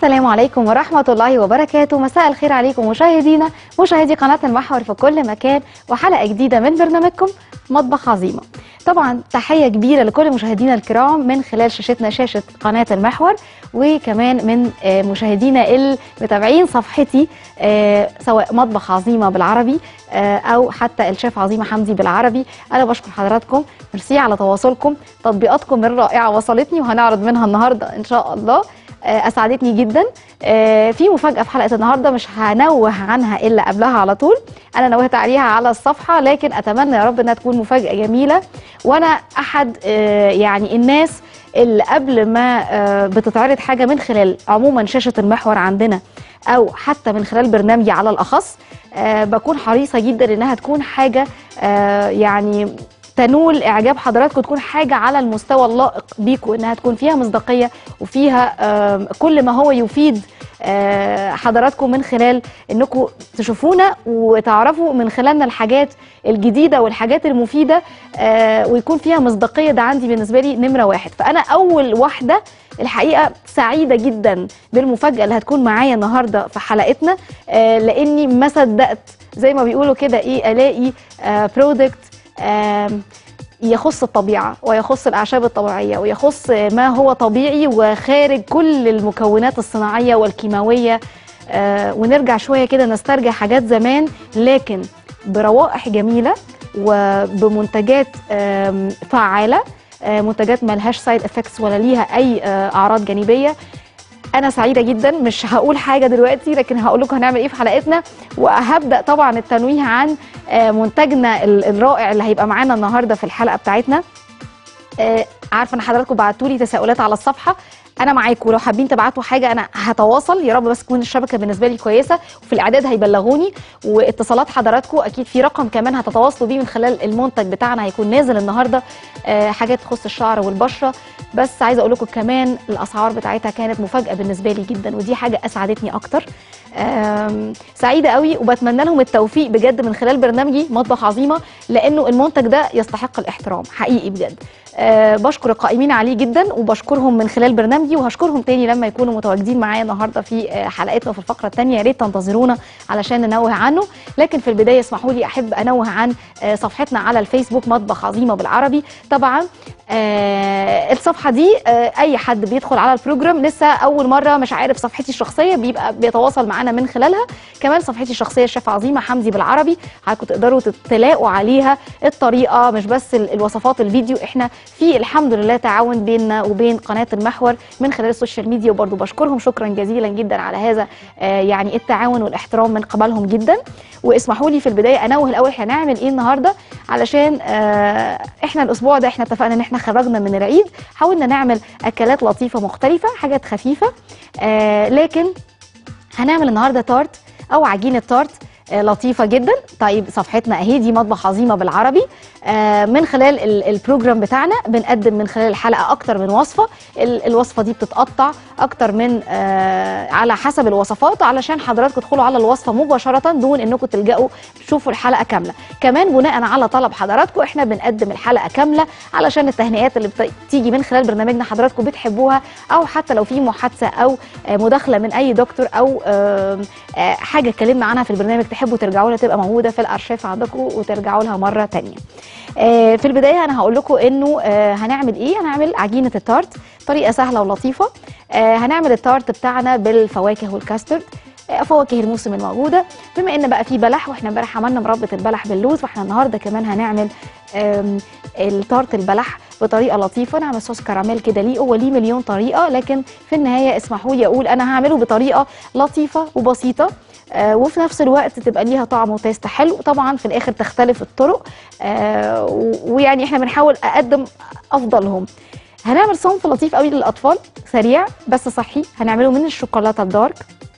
السلام عليكم ورحمة الله وبركاته مساء الخير عليكم مشاهدينا مشاهدي قناة المحور في كل مكان وحلقة جديدة من برنامجكم مطبخ عظيمة طبعا تحية كبيرة لكل مشاهدينا الكرام من خلال شاشتنا شاشة قناة المحور وكمان من آه، مشاهدينا المتابعين صفحتي آه، سواء مطبخ عظيمة بالعربي آه، او حتى الشيف عظيمة حمدي بالعربي انا بشكر حضراتكم ميرسي على تواصلكم تطبيقاتكم الرائعة وصلتني وهنعرض منها النهاردة ان شاء الله آه، اسعدتني جدا آه، في مفاجاه في حلقه النهارده مش هنوه عنها الا قبلها على طول انا نوهت عليها على الصفحه لكن اتمنى يا رب انها تكون مفاجاه جميله وانا احد آه، يعني الناس اللي قبل ما آه، بتتعرض حاجه من خلال عموما شاشه المحور عندنا او حتى من خلال برنامجي على الاخص آه، بكون حريصه جدا انها تكون حاجه آه، يعني تنول اعجاب حضراتكم تكون حاجه على المستوى اللائق بيكم انها تكون فيها مصداقيه وفيها آم، كل ما هو يفيد آه، حضراتكم من خلال انكم تشوفونا وتعرفوا من خلالنا الحاجات الجديده والحاجات المفيده آه، ويكون فيها مصداقيه ده عندي بالنسبه لي نمره واحد فانا اول واحده الحقيقه سعيده جدا بالمفاجاه اللي هتكون معايا النهارده في حلقتنا آه، لاني ما صدقت زي ما بيقولوا كده ايه الاقي برودكت يخص الطبيعة ويخص الأعشاب الطبيعية ويخص ما هو طبيعي وخارج كل المكونات الصناعية والكيماوية آه، ونرجع شوية كده نسترجع حاجات زمان لكن بروائح جميلة وبمنتجات آم، فعالة آه، منتجات ملهاش سايد افكتس ولا ليها أي آه، أعراض جانبية انا سعيده جدا مش هقول حاجه دلوقتي لكن هقول لكم هنعمل ايه في حلقتنا وهبدا طبعا التنويه عن آه، منتجنا ال- الرائع اللي هيبقى معانا النهارده في الحلقه بتاعتنا آه، عارفه ان حضراتكم بعتوا لي تساؤلات على الصفحه انا معاكم ولو حابين تبعتوا حاجه انا هتواصل يا رب بس تكون الشبكه بالنسبه لي كويسه وفي الاعداد هيبلغوني واتصالات حضراتكم اكيد في رقم كمان هتتواصلوا بيه من خلال المنتج بتاعنا هيكون نازل النهارده آه، حاجات تخص الشعر والبشره بس عايزه اقول لكم كمان الاسعار بتاعتها كانت مفاجاه بالنسبه لي جدا ودي حاجه اسعدتني اكتر آم، سعيده قوي وبتمنى لهم التوفيق بجد من خلال برنامجي مطبخ عظيمه لانه المنتج ده يستحق الاحترام حقيقي بجد أه بشكر القائمين عليه جدا وبشكرهم من خلال برنامجي وهشكرهم تاني لما يكونوا متواجدين معايا النهارده في آه، حلقتنا في الفقره الثانيه يا ريت تنتظرونا علشان ننوه عنه لكن في البدايه اسمحوا لي احب انوه عن آه، صفحتنا على الفيسبوك مطبخ عظيمه بالعربي طبعا آه الصفحه دي آه اي حد بيدخل على البروجرام لسه اول مره مش عارف صفحتي الشخصيه بيبقى بيتواصل معانا من خلالها كمان صفحتي الشخصيه الشيف عظيمه حمدي بالعربي حضراتكم تقدروا تلاقوا عليها الطريقه مش بس ال- الوصفات الفيديو احنا في الحمد لله تعاون بيننا وبين قناه المحور من خلال السوشيال ميديا وبرضه بشكرهم شكرا جزيلا جدا على هذا آه يعني التعاون والاحترام من قبلهم جدا واسمحوا لي في البدايه انوه الاول هنعمل ايه النهارده علشان آه احنا الاسبوع ده احنا اتفقنا ان احنا خرجنا من العيد حاولنا نعمل اكلات لطيفه مختلفه حاجات خفيفه آه لكن هنعمل النهارده تارت او عجينه تارت آه، لطيفه جدا طيب صفحتنا اهي دي مطبخ عظيمه بالعربي آه، من خلال ال- البروجرام بتاعنا بنقدم من خلال الحلقه اكتر من وصفه ال- الوصفه دي بتتقطع اكتر من آه، على حسب الوصفات علشان حضراتكم تدخلوا على الوصفه مباشره دون انكم تلجأوا تشوفوا الحلقه كامله كمان بناء على طلب حضراتكم احنا بنقدم الحلقه كامله علشان التهنئات اللي بتيجي من خلال برنامجنا حضراتكم بتحبوها او حتى لو في محادثه او آه، مداخله من اي دكتور او آم، آه، حاجه اتكلمنا عنها في البرنامج تحبوا ترجعوا لها تبقى موجوده في الارشيف عندكم وترجعوا لها مره تانية آه، في البدايه انا هقول لكم انه آه، هنعمل ايه هنعمل عجينه التارت طريقه سهله ولطيفه آه، هنعمل التارت بتاعنا بالفواكه والكاسترد آه، فواكه الموسم الموجوده بما ان بقى في بلح واحنا امبارح عملنا مربى البلح باللوز فاحنا النهارده كمان هنعمل آم، التارت البلح بطريقه لطيفه نعمل صوص كراميل كده ليه هو ليه مليون طريقه لكن في النهايه اسمحوا لي اقول انا هعمله بطريقه لطيفه وبسيطه آه، وفي نفس الوقت تبقى ليها طعم وتيست حلو طبعا في الاخر تختلف الطرق آه، و- ويعني احنا بنحاول اقدم افضلهم هنعمل صنف لطيف قوي للاطفال سريع بس صحي هنعمله من الشوكولاته الدارك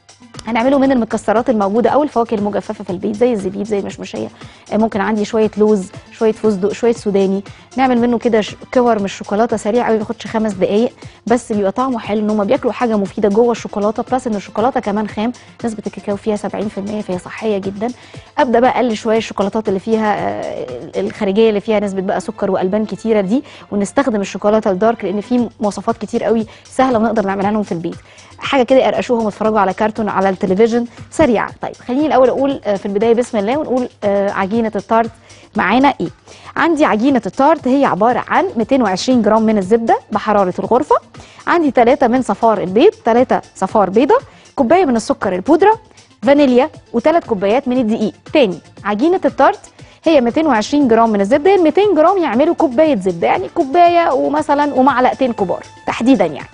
هنعمله من المكسرات الموجوده او الفواكه المجففه في البيت زي الزبيب زي المشمشيه آه، ممكن عندي شويه لوز شويه فستق شويه سوداني نعمل منه كده ش- كور من الشوكولاته سريع قوي ما بياخدش خمس دقائق بس بيبقى طعمه حلو ان هم بياكلوا حاجه مفيده جوه الشوكولاته بلس ان الشوكولاته كمان خام نسبه الكاكاو فيها 70% فهي صحيه جدا ابدا بقى اقلل شويه الشوكولاتات اللي فيها آه، الخارجيه اللي فيها نسبه بقى سكر والبان كتيره دي ونستخدم الشوكولاته الدارك لان في مواصفات كتير قوي سهله ونقدر نعملها لهم في البيت حاجه كده يقرقشوهم ويتفرجوا على كرتون على التلفزيون سريعه طيب خليني الاول اقول آه، في البدايه بسم الله ونقول آه، عجينه التارت معانا ايه عندي عجينه التارت هي عباره عن 220 جرام من الزبده بحراره الغرفه عندي 3 من صفار البيض 3 صفار بيضه كوبايه من السكر البودره فانيليا وثلاث كوبايات من الدقيق تاني عجينه التارت هي 220 جرام من الزبده ال 200 جرام يعملوا كوبايه زبده يعني كوبايه ومثلا ومعلقتين كبار تحديدا يعني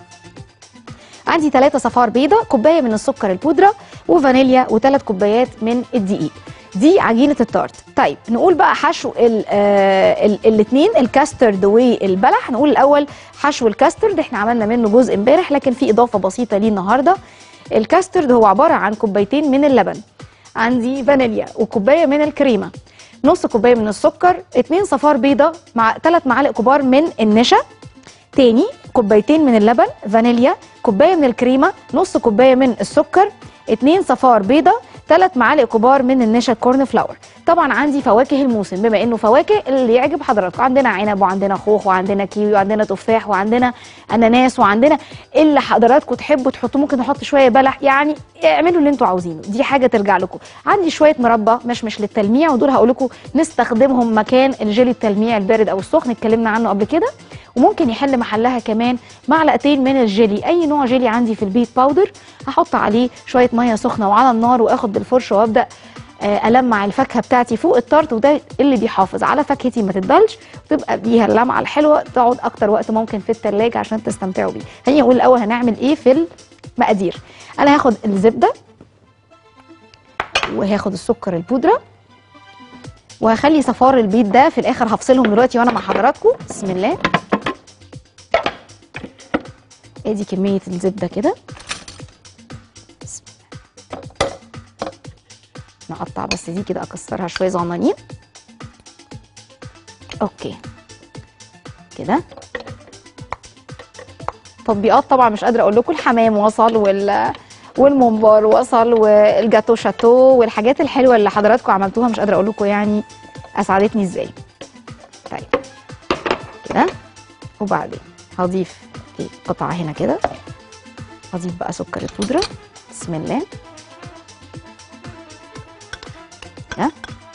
عندي 3 صفار بيضة كوباية من السكر البودرة وفانيليا وثلاث كوبايات من الدقيق دي عجينة التارت طيب نقول بقى حشو ال- آه، ال- الاتنين الكاسترد والبلح نقول الأول حشو الكاسترد احنا عملنا منه جزء امبارح لكن في إضافة بسيطة ليه النهاردة الكاسترد هو عبارة عن كوبايتين من اللبن عندي فانيليا وكوباية من الكريمة نص كوباية من السكر اتنين صفار بيضة مع ثلاث معالق كبار من النشا تاني كوبايتين من اللبن فانيليا كوبايه من الكريمه نص كوبايه من السكر اتنين صفار بيضه ثلاث معالق كبار من النشا كورن فلاور طبعا عندي فواكه الموسم بما انه فواكه اللي يعجب حضراتكم عندنا عنب وعندنا خوخ وعندنا كيوي وعندنا تفاح وعندنا اناناس وعندنا اللي حضراتكم تحبوا تحطوه ممكن نحط شويه بلح يعني اعملوا اللي انتوا عاوزينه دي حاجه ترجع لكم عندي شويه مربى مشمش للتلميع ودول هقول لكم نستخدمهم مكان الجيلي التلميع البارد او السخن اتكلمنا عنه قبل كده وممكن يحل محلها كمان معلقتين من الجيلي اي نوع جيلي عندي في البيت باودر هحط عليه شويه ميه سخنه وعلى النار واخد بالفرشه وابدا آه، المع الفاكهه بتاعتي فوق الطرد وده اللي بيحافظ على فاكهتي ما تتبلش وتبقى بيها اللمعه الحلوه تقعد اكتر وقت ممكن في التلاجة عشان تستمتعوا بيه خليني اقول الاول هنعمل ايه في المقادير انا هاخد الزبده وهاخد السكر البودره وهخلي صفار البيض ده في الاخر هفصلهم دلوقتي وانا مع حضراتكم بسم الله ادي كميه الزبده كده بسم الله. نقطع بس دي كده اكسرها شويه صغننين اوكي كده تطبيقات طبعا مش قادره اقول لكم الحمام وصل وال والممبار وصل والجاتو شاتو والحاجات الحلوه اللي حضراتكم عملتوها مش قادره اقول لكم يعني اسعدتني ازاي طيب كده وبعدين هضيف في قطعه هنا كده هضيف بقى سكر البودره بسم الله كده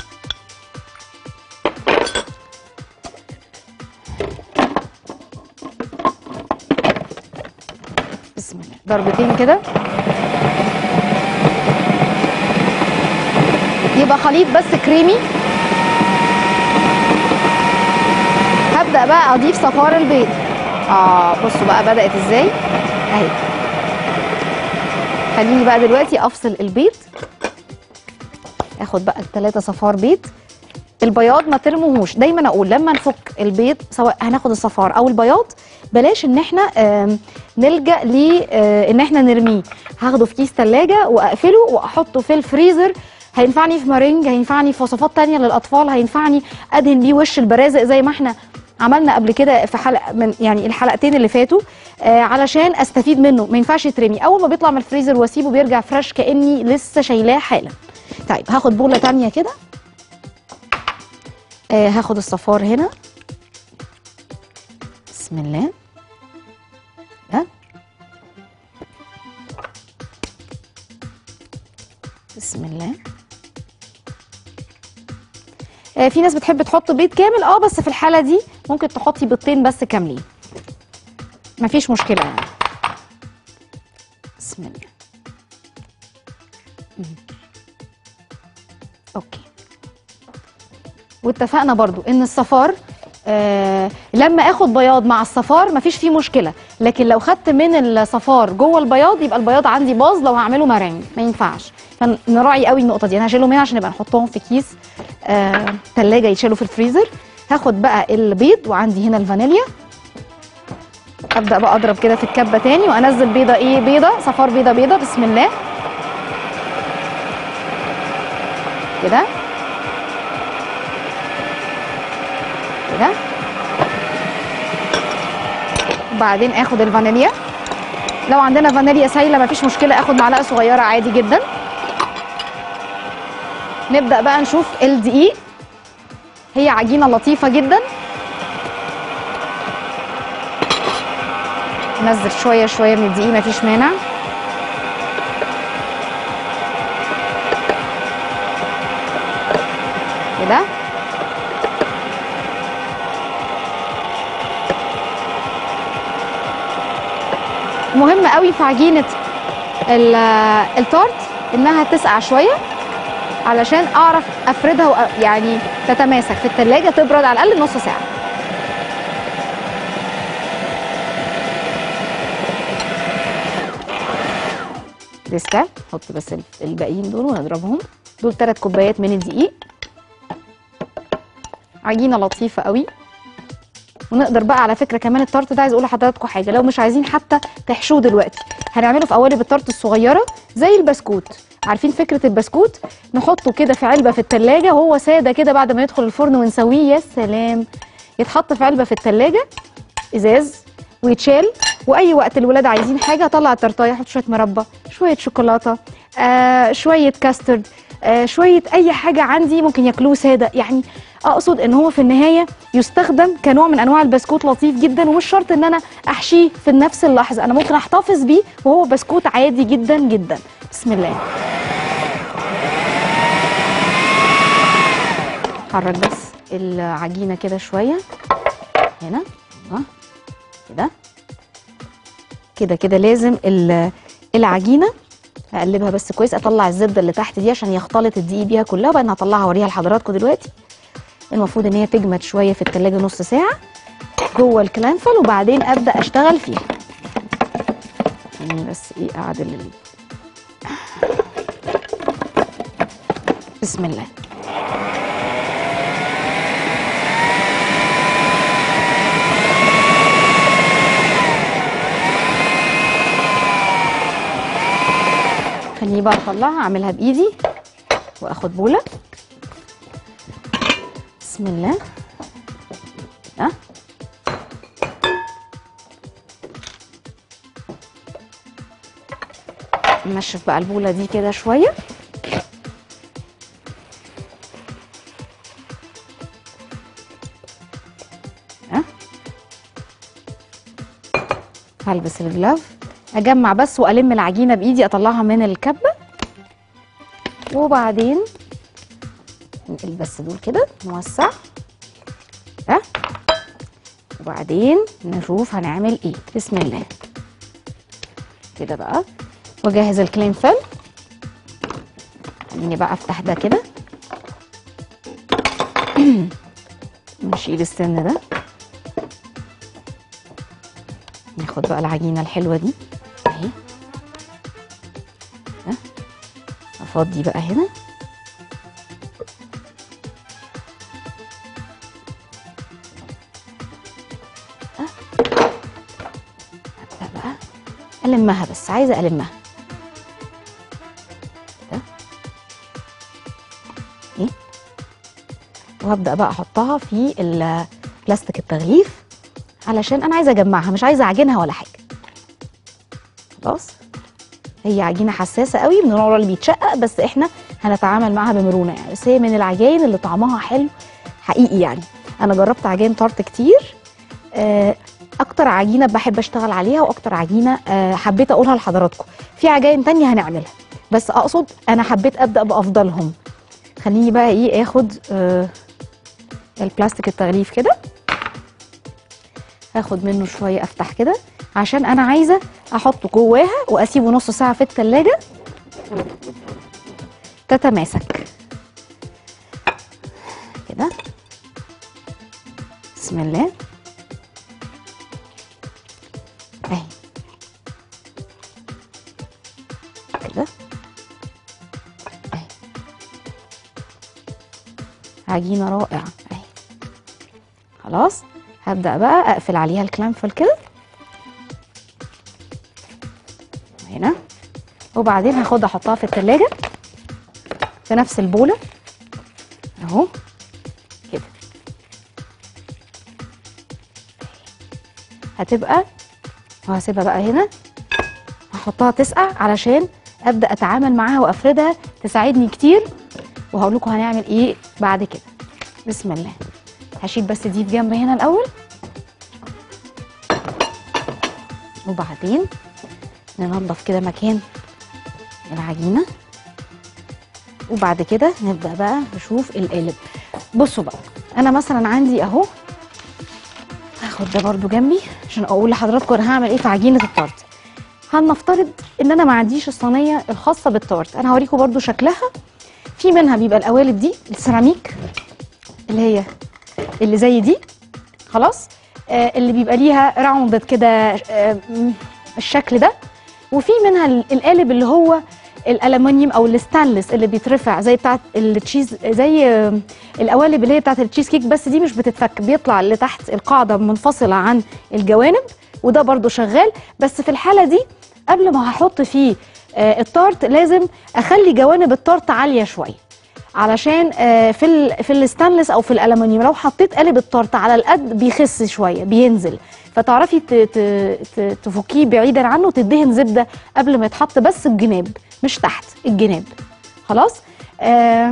بسم الله ضربتين كده يبقى خليط بس كريمي هبدأ بقى أضيف صفار البيض اه بصوا بقى بدأت ازاي اهي خليني بقى دلوقتي أفصل البيض اخد بقى الثلاثة صفار بيض البياض ما ترموهوش دايما اقول لما نفك البيض سواء هناخد الصفار او البياض بلاش ان احنا آم، نلجا ل آه، ان احنا نرميه هاخده في كيس ثلاجه واقفله واحطه في الفريزر هينفعني في مارينج هينفعني في وصفات تانية للاطفال هينفعني ادهن بيه وش البرازق زي ما احنا عملنا قبل كده في حلقه من يعني الحلقتين اللي فاتوا آه علشان استفيد منه ما ينفعش يترمي اول ما بيطلع من الفريزر واسيبه بيرجع فريش كاني لسه شايلاه حالا طيب هاخد بوله تانية كده آه هاخد الصفار هنا بسم الله ده بسم الله آه في ناس بتحب تحط بيض كامل اه بس في الحاله دي ممكن تحطي بيضتين بس كاملين مفيش مشكله يعني بسم الله مم. اوكي واتفقنا برضو ان الصفار آه لما اخد بياض مع الصفار مفيش فيه مشكله لكن لو خدت من الصفار جوه البياض يبقى البياض عندي باظ لو هعمله مارينج ما ينفعش فنراعي قوي النقطه دي انا هشيلهم هنا عشان نبقى نحطهم في كيس آه ثلاجه يتشالوا في الفريزر هاخد بقى البيض وعندي هنا الفانيليا ابدا بقى اضرب كده في الكبه تاني وانزل بيضه ايه بيضه صفار بيضه بيضه بسم الله كده كده وبعدين اخد الفانيليا لو عندنا فانيليا سايله مفيش مشكله اخد معلقه صغيره عادي جدا نبدا بقى نشوف الدقيق هي عجينه لطيفه جدا نزل شويه شويه من الدقيق مفيش مانع كده مهم قوي في عجينه ال- التارت انها تسقع شويه علشان اعرف افردها وأ- يعني تتماسك في التلاجة تبرد على الاقل نص ساعه لسه نحط بس ال- الباقيين دول ونضربهم دول ثلاث كوبايات من الدقيق عجينه لطيفه قوي ونقدر بقى على فكره كمان التارت ده عايز اقول لحضراتكم حاجه لو مش عايزين حتى تحشوه دلوقتي هنعمله في قوالب التارت الصغيره زي البسكوت عارفين فكره البسكوت نحطه كده في علبه في التلاجة وهو ساده كده بعد ما يدخل الفرن ونسويه يا سلام يتحط في علبه في التلاجة ازاز ويتشال واي وقت الولاد عايزين حاجه اطلع التورتايه احط شويه مربى شويه شوكولاته آه شويه كاسترد آه شويه اي حاجه عندي ممكن ياكلوه ساده يعني اقصد ان هو في النهايه يستخدم كنوع من انواع البسكوت لطيف جدا ومش شرط ان انا احشيه في نفس اللحظه انا ممكن احتفظ بيه وهو بسكوت عادي جدا جدا بسم الله حرك بس العجينه كده شويه هنا اهو كده كده كده لازم ال- العجينه اقلبها بس كويس اطلع الزبده اللي تحت دي عشان يختلط الدقيق بيها كلها وبعدين هطلعها اوريها لحضراتكم دلوقتي المفروض ان هي تجمد شويه في التلاجة نص ساعه جوه الكلانفل وبعدين ابدا اشتغل فيها يعني بس ايه اعدل ال- بسم الله خليني بقى اطلعها اعملها بايدي واخد بوله بسم الله ها ننشف بقى البوله دي كده شويه ها هلبس الجلاف اجمع بس والم العجينه بايدي اطلعها من الكبه وبعدين ننقل بس دول كده نوسع ها وبعدين نشوف هنعمل ايه بسم الله كده بقى واجهز الكلين فيل خليني بقى افتح ده كده نشيل السن ده ناخد بقى العجينه الحلوه دي اهي ها افضي بقى هنا ها ابدا بقى المها بس عايزه المها كده ايه وهبدا بقى احطها في البلاستيك التغليف علشان انا عايزه اجمعها مش عايزه اعجنها ولا حاجه خلاص هي عجينه حساسه قوي من النوع اللي بيتشقق بس احنا هنتعامل معاها بمرونه يعني بس هي من العجائن اللي طعمها حلو حقيقي يعني انا جربت عجائن طارت كتير آه، اكتر عجينه بحب اشتغل عليها واكتر عجينه آه، حبيت اقولها لحضراتكم في عجائن تانية هنعملها بس اقصد انا حبيت ابدا بافضلهم خليني بقى ايه اخد آه، البلاستيك التغليف كده هاخد منه شويه افتح كده عشان انا عايزه احطه جواها واسيبه نص ساعه في التلاجة تتماسك كده بسم الله اهي كده اهي عجينه رائعه اهي خلاص هبدا بقى اقفل عليها الكلامفل كده هنا وبعدين هاخدها احطها في التلاجة في نفس البولة اهو كده هتبقى وهسيبها بقى هنا هحطها تسقع علشان ابدا اتعامل معاها وافردها تساعدني كتير وهقول لكم هنعمل ايه بعد كده بسم الله هشيل بس دي في جنب هنا الاول وبعدين ننضف كده مكان العجينه وبعد كده نبدا بقى نشوف القالب بصوا بقى انا مثلا عندي اهو هاخد ده برضو جنبي عشان اقول لحضراتكم انا هعمل ايه في عجينه التارت هنفترض ان انا ما عنديش الصينيه الخاصه بالتارت انا هوريكم برضو شكلها في منها بيبقى القوالب دي السيراميك اللي هي اللي زي دي خلاص آه اللي بيبقى ليها راوندد كده آه م- الشكل ده وفي منها ال- القالب اللي هو الالومنيوم او الستانلس اللي بيترفع زي بتاعت التشيز زي آه، القوالب اللي هي بتاعت التشيز كيك بس دي مش بتتفك بيطلع لتحت القاعده منفصله عن الجوانب وده برضو شغال بس في الحاله دي قبل ما هحط فيه آه، التارت لازم اخلي جوانب التارت عاليه شويه علشان آه، في ال في الستانلس او في الالومنيوم لو حطيت قالب التارت على القد بيخس شويه بينزل فتعرفي ت- ت- ت- تفكيه بعيدا عنه تدهن زبده قبل ما يتحط بس الجناب مش تحت الجناب خلاص آه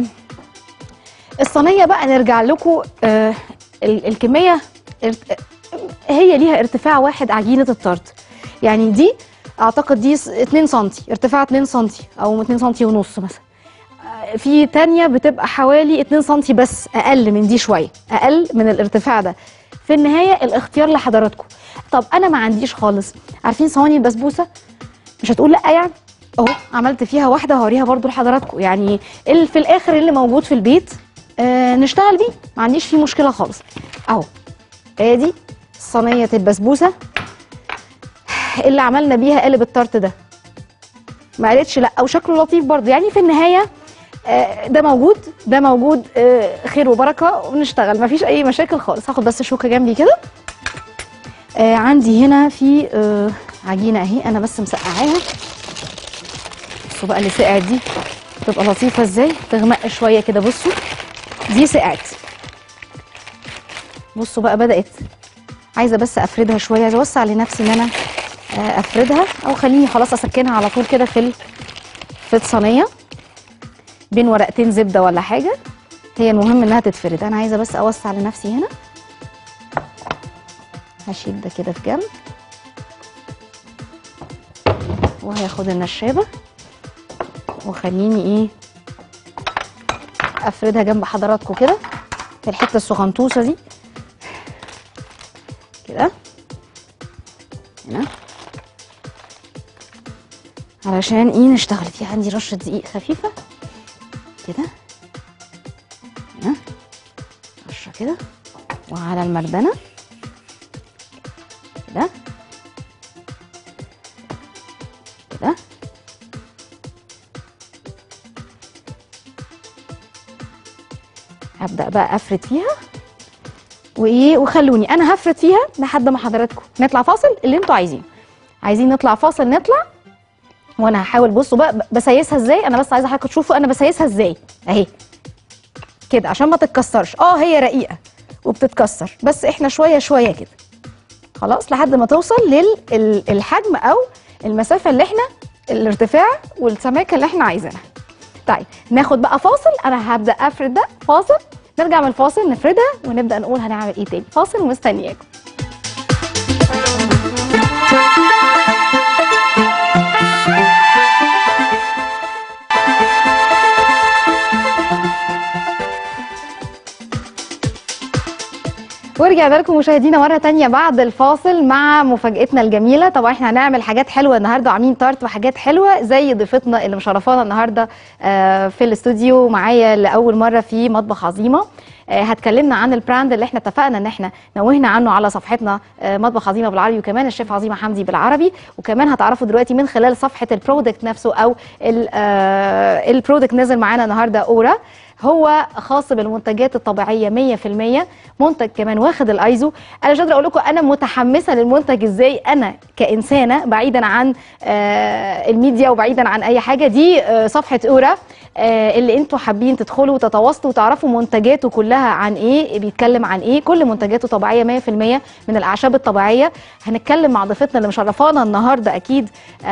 الصينيه بقى نرجع لكم آه ال- الكميه ارت- هي ليها ارتفاع واحد عجينه التارت يعني دي اعتقد دي س- 2 سم ارتفاع 2 سم او 2 سم ونص مثلا آه، في تانية بتبقى حوالي 2 سم بس اقل من دي شويه اقل من الارتفاع ده في النهايه الاختيار لحضراتكم طب انا ما عنديش خالص عارفين صواني البسبوسه مش هتقول لا يعني اهو عملت فيها واحده هوريها برضو لحضراتكم يعني اللي في الاخر اللي موجود في البيت آه نشتغل بيه ما عنديش فيه مشكله خالص اهو ادي صينيه البسبوسه اللي عملنا بيها قالب التارت ده ما قالتش لا وشكله لطيف برضه يعني في النهايه آه، ده موجود ده موجود آه، خير وبركه ونشتغل ما فيش اي مشاكل خالص هاخد بس شوكه جنبي كده آه، عندي هنا في آه، عجينه اهي انا بس مسقعاها بصوا بقى اللي سقعت دي تبقى لطيفه ازاي تغمق شويه كده بصوا دي سقعت بصوا بقى بدات عايزه بس افردها شويه عايزه اوسع لنفسي ان انا آه، افردها او خليني خلاص اسكنها على طول كده في ال- في الصينيه بين ورقتين زبده ولا حاجه هي المهم انها تتفرد انا عايزه بس اوسع لنفسي هنا هشيل ده كده في جنب وهاخد النشابه وخليني ايه افردها جنب حضراتكم كده في الحته الصغنطوسه دي كده هنا علشان ايه نشتغل في عندي رشه دقيق خفيفه كده هنا رشه كده وعلى المردنه كده كده هبدا بقى افرد فيها وايه وخلوني انا هفرد فيها لحد ما حضراتكم نطلع فاصل اللي انتوا عايزينه عايزين نطلع فاصل نطلع وانا هحاول بصوا بقى بسيسها ازاي انا بس عايزه حضراتكم تشوفوا انا بسيسها ازاي اهي كده عشان ما تتكسرش اه هي رقيقه وبتتكسر بس احنا شويه شويه كده خلاص لحد ما توصل للحجم او المسافه اللي احنا الارتفاع والسماكه اللي احنا عايزينها طيب ناخد بقى فاصل انا هبدا افرد ده فاصل نرجع من الفاصل نفردها ونبدا نقول هنعمل ايه تاني فاصل ومستنياكم ورجعنا لكم مشاهدينا مره تانية بعد الفاصل مع مفاجاتنا الجميله طبعا احنا هنعمل حاجات حلوه النهارده وعاملين تارت وحاجات حلوه زي ضيفتنا اللي مشرفانا النهارده آه، في الاستوديو معايا لاول مره في مطبخ عظيمه آه، هتكلمنا عن البراند اللي احنا اتفقنا ان احنا نوهنا عنه على صفحتنا آه، مطبخ عظيمه بالعربي وكمان الشيف عظيمه حمدي بالعربي وكمان هتعرفوا دلوقتي من خلال صفحه البرودكت نفسه او ال- آه، البرودكت نزل معانا النهارده اورا هو خاص بالمنتجات الطبيعيه 100% منتج كمان واخد الايزو انا مش قادره اقول لكم انا متحمسه للمنتج ازاي انا كانسانه بعيدا عن آه، الميديا وبعيدا عن اي حاجه دي آه، صفحه اورا آه، اللي انتوا حابين تدخلوا وتتواصلوا وتعرفوا منتجاته كلها عن ايه بيتكلم عن ايه كل منتجاته طبيعيه 100% من الاعشاب الطبيعيه هنتكلم مع ضيفتنا اللي مشرفانا النهارده اكيد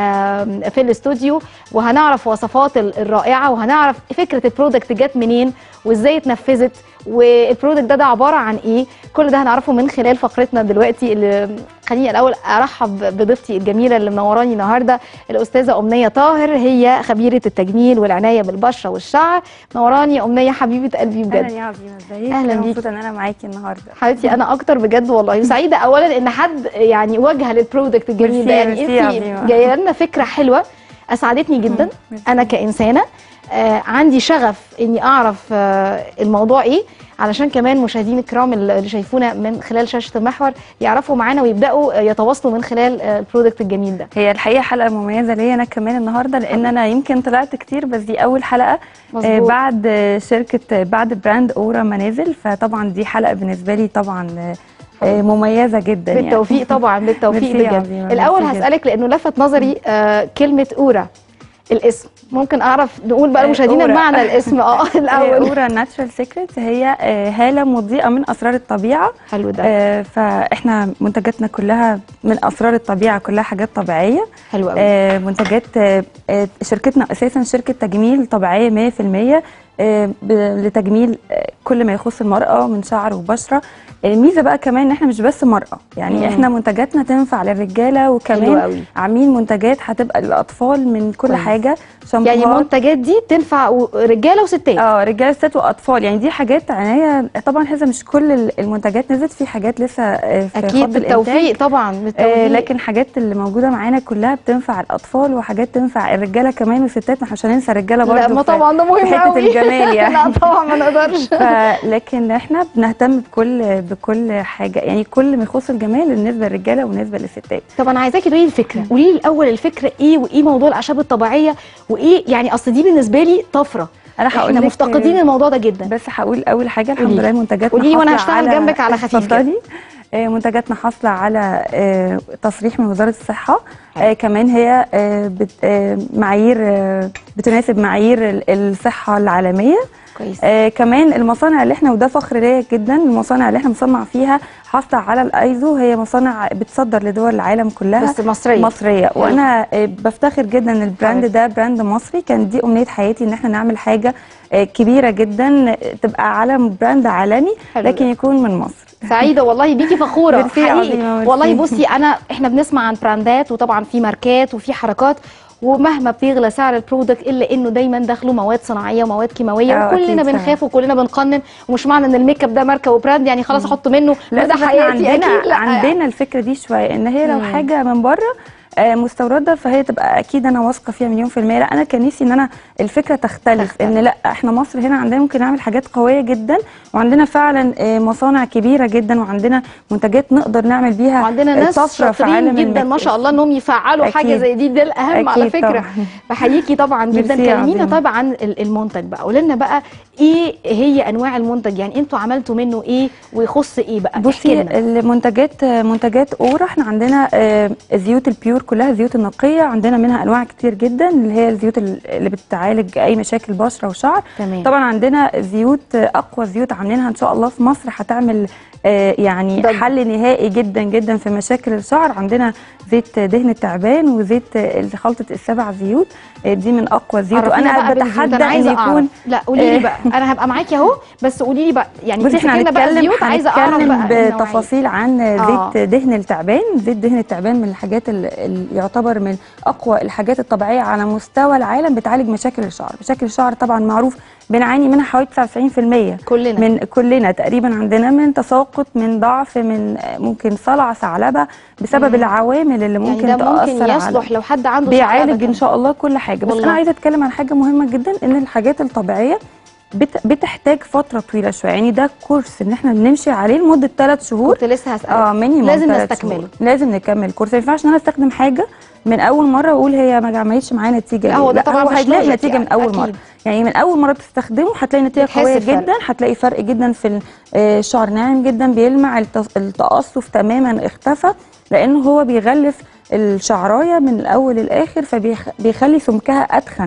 آم، في الاستوديو وهنعرف وصفات ال- الرائعه وهنعرف فكره البرودكت جت منين وازاي اتنفذت والبرودكت ده ده عباره عن ايه كل ده هنعرفه من خلال فقرتنا دلوقتي اللي خليني الاول ارحب بضيفتي الجميله اللي منوراني النهارده الاستاذه امنيه طاهر هي خبيره التجميل والعنايه بالبشره والشعر منوراني يا امنيه حبيبه قلبي اهلا بجد يا عظيمه ازيك أهلاً أنا بيكي. مبسوطه ان انا معاكي النهارده حبيبتي انا اكتر بجد والله وسعيده اولا ان حد يعني وجه للبرودكت الجميل ده ميرسي- يعني ميرسي يا انت عظيمة. جايه لنا فكره حلوه اسعدتني جدا ميرسي. انا كانسانه آه عندي شغف اني اعرف آه الموضوع ايه علشان كمان مشاهدين الكرام اللي شايفونا من خلال شاشه المحور يعرفوا معانا ويبداوا آه، يتواصلوا من خلال آه، البرودكت الجميل ده هي الحقيقه حلقه مميزه ليا انا كمان النهارده لان انا يمكن طلعت كتير بس دي اول حلقه آه، مظبوط. بعد آه، شركه آه، بعد براند اورا منازل فطبعا دي حلقه بالنسبه لي طبعا آه، آه، مميزه جدا يعني. بالتوفيق طبعا بالتوفيق ميرسي يا بجد عظيمة، الاول ميرسي جدا. هسالك لانه لفت نظري آه كلمه اورا الاسم ممكن اعرف نقول بقى آه، لمشاهدينا أورا. معنى الاسم اه الاول اورا ناتشرال سيكريت هي آه، هاله مضيئه من اسرار الطبيعه حلو ده آه، فاحنا منتجاتنا كلها من اسرار الطبيعه كلها حاجات طبيعيه حلو قوي آه، منتجات آه، آه، شركتنا اساسا شركه تجميل طبيعيه 100% آه، ب- لتجميل آه، كل ما يخص المراه من شعر وبشره الميزه بقى كمان ان احنا مش بس مراه يعني مم. احنا منتجاتنا تنفع للرجاله حلو وكمان قوي عاملين منتجات هتبقى للاطفال من كل كويس. حاجه يعني شامبوهات المنتجات دي تنفع و- رجاله وستات اه رجاله ستات واطفال يعني دي حاجات عنايه طبعا لسه مش كل ال- المنتجات نزلت في حاجات لسه آه، في اكيد خط الإنتاج. بالتوفيق طبعا بالتوفيق آه لكن حاجات اللي موجوده معانا كلها بتنفع الاطفال وحاجات تنفع الرجاله كمان والستات ما احنا مش هننسى الرجاله برضه لا ما في- طبعا ده مهم في حتة قوي الجمال يعني. لا طبعا ما نقدرش ف- لكن احنا بنهتم بكل بكل حاجه يعني كل ما يخص الجمال بالنسبه للرجاله وبالنسبه للستات طب انا عايزاكي تقولي لي الفكره قولي لي الاول الفكره ايه وايه موضوع الاعشاب الطبيعيه وايه يعني اصل دي بالنسبه لي طفره انا هقول احنا لك- مفتقدين الموضوع ده جدا بس هقول اول حاجه الحمد قولي. لله منتجاتنا قولي لي وأنا حاصلة هشتغل جنبك على خفيف كده. اتفضلي. آه، منتجاتنا حاصله على آه، تصريح من وزاره الصحه آه، كمان هي آه، بت- آه، معايير آه، بتناسب معايير ال- الصحه العالميه كويس آه كمان المصانع اللي احنا وده فخر ليا جدا المصانع اللي احنا مصنع فيها حاصله على الايزو هي مصانع بتصدر لدول العالم كلها بس مصريه مصريه وانا آه، بفتخر جدا ان البراند حلو. ده براند مصري كان دي امنيه حياتي ان احنا نعمل حاجه آه، كبيره جدا آه، تبقى علم براند عالمي حلو لكن ده. يكون من مصر سعيده والله بيكي فخوره ميرسي يا حقيقي عظيمة، ميرسي. والله بصي انا احنا بنسمع عن براندات وطبعا في ماركات وفي حركات ومهما بيغلى سعر البرودكت الا انه دايما داخله مواد صناعيه ومواد كيماويه آه، وكلنا أكيد بنخاف وكلنا بنقنن ومش معنى ان الميك اب ده ماركه وبراند يعني خلاص احط منه لا ده بس احنا حياتي عندنا اكيد لا عندنا الفكره دي شويه ان هي لو مم. حاجه من بره آه، مستورده فهي تبقى اكيد انا واثقه فيها مليون في الميه لا انا كان نفسي ان انا الفكره تختلف, تختلف. ان لا احنا مصر هنا عندنا ممكن نعمل حاجات قويه جدا وعندنا فعلا آه، مصانع كبيره جدا وعندنا منتجات نقدر نعمل بيها وعندنا ناس طفرة في شاطرين عالم جدا ما الميك شاء الله انهم يفعلوا حاجه أكيد. زي دي ده الاهم على أكيد فكره طبعاً. بحييكي طبعا جدا ميرسي يا كلمينا عظيمة. طيب عن ال- المنتج بقى قولي لنا بقى ايه هي انواع المنتج يعني انتوا عملتوا منه ايه ويخص ايه بقى احكي بصي لنا المنتجات منتجات اورا احنا عندنا آه، الزيوت البيور كلها الزيوت النقيه عندنا منها انواع كتير جدا اللي هي الزيوت اللي بتعالج اي مشاكل بشره وشعر تمام طبعا عندنا زيوت اقوى زيوت عاملينها ان شاء الله في مصر هتعمل آه، يعني ضجة. حل نهائي جدا جدا في مشاكل الشعر عندنا زيت دهن التعبان وزيت آه، خلطه السبع زيوت آه، دي من اقوى الزيوت عرفينا وانا بقى بالزيوت، بتحدى انا ان عايزه يكون اعرف لا قولي لي آه. بقى انا هبقى معاكي اهو بس قولي لي بقى يعني بصي احنا تمسكي لنا بقى هنتكلم زيوت عايزه اعرف هنتكلم بقى النوعية. بتفاصيل عن آه. زيت دهن التعبان زيت دهن التعبان من الحاجات اللي يعتبر من اقوى الحاجات الطبيعيه على مستوى العالم بتعالج مشاكل الشعر مشاكل الشعر طبعا معروف بنعاني منها حوالي 99% كلنا من كلنا تقريبا عندنا من تساقط من ضعف من آه، ممكن صلع ثعلبه بسبب مم. العوامل اللي يعني ممكن ده تاثر ممكن على يصلح لو حد عنده بيعالج ثعلبة ان شاء الله كل حاجه بس والله. انا عايزه اتكلم عن حاجه مهمه جدا ان الحاجات الطبيعيه بت بتحتاج فتره طويله شويه يعني ده كورس ان احنا بنمشي عليه لمده ثلاث شهور كنت لسه هسألك اه مينيموم لازم تلات نستكمله. شهور. لازم نكمل الكورس ما ينفعش ان انا استخدم حاجه من اول مره واقول هي ما عملتش معايا نتيجه لا، ليه. هو ده طبعاً هو مش هيلاقي لوجيك نتيجه يعني، من اول أكيد. مره يعني من اول مره بتستخدمه هتلاقي نتيجه بتحس قويه بفرق. جدا هتلاقي فرق جدا في ال- آه، الشعر ناعم جدا بيلمع التص- التقصف تماما اختفى لانه هو بيغلف الشعرايه من الاول للاخر فبيخلي سمكها اتخن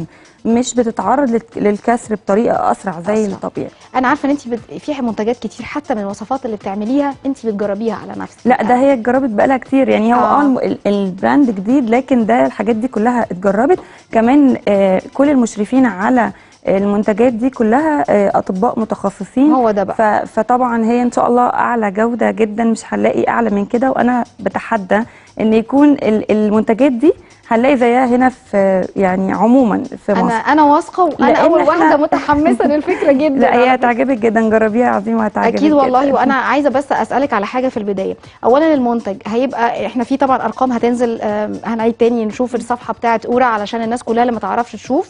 مش بتتعرض للك- للكسر بطريقه اسرع زي أسرع. الطبيعي انا عارفه ان انت بت... في منتجات كتير حتى من الوصفات اللي بتعمليها انت بتجربيها على نفسك لا ده هي اتجربت بقالها كتير يعني هو آه. اه الم- ال- البراند جديد لكن ده الحاجات دي كلها اتجربت كمان آه كل المشرفين على المنتجات دي كلها آه اطباء متخصصين هو ده بقى ف- فطبعا هي ان شاء الله اعلى جوده جدا مش هنلاقي اعلى من كده وانا بتحدى ان يكون ال- المنتجات دي هنلاقي زيها هنا في يعني عموما في مصر انا انا واثقه وانا لأن اول إحنا- واحده متحمسه للفكره جدا لا على هي فكرة. هتعجبك جدا جربيها عظيمه هتعجبك اكيد والله جداً. وانا عايزه بس اسالك على حاجه في البدايه اولا المنتج هيبقى احنا في طبعا ارقام هتنزل آم، هنعيد تاني نشوف الصفحه بتاعه اورا علشان الناس كلها اللي ما تعرفش تشوف